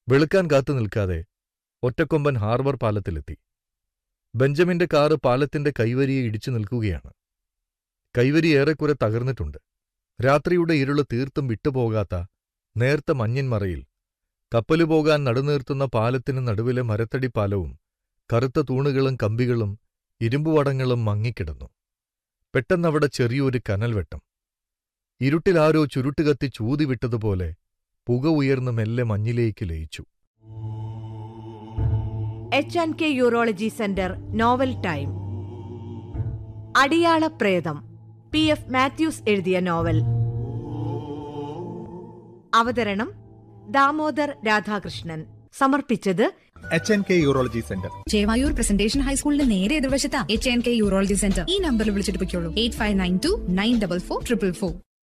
വെളുക്കാൻ കാത്തു നിൽക്കാതെ ഒറ്റക്കൊമ്പൻ harbour പാലത്തിലെത്തി ബെഞ്ചമിന്റെ car പാലത്തിന്റെ കൈവരിയെ ഇടിച്ചു നിൽക്കുകയാണ് കൈവരി ഏറെക്കുറെ തകർന്നിട്ടുണ്ട് രാത്രിയുടെ ഇരുള് തീർത്തും വിട്ടുപോകാത്ത നേർത്ത മഞ്ഞിൻ മറയിൽ കപ്പലു പോകാൻ നടുനീർത്തുന്ന പാലത്തിന് നടുവിലെ മരത്തടി പാലവും കറുത്ത തൂണുകളും കമ്പികളും ഇരുമ്പുവടങ്ങളും മങ്ങിക്കിടന്നു പെട്ടെന്നവിടെ ചെറിയൊരു കനൽവെട്ടം ഇരുട്ടിലാരോ ചുരുട്ടുകത്തി ചൂതിവിട്ടതുപോലെ പുക ഉയർന്ന് മെല്ലെ മഞ്ഞിലേക്ക് ലയിച്ചു H and K urology centre novel time Adiyala Pretham P F Mathews എഴുതിയ നോവൽ അവതരണം ദാമോദർ രാധാകൃഷ്ണൻ സമർപ്പിച്ചത് H N K urology centre Chevayur presentation ഹൈസ്കൂളിന്റെ നേരെ എതിർവശത്താ H N K urology centre ഈ നമ്പറിൽ വിളിച്ചിട്ട് പൊയ്ക്കോളൂ eight five nine two nine double four triple four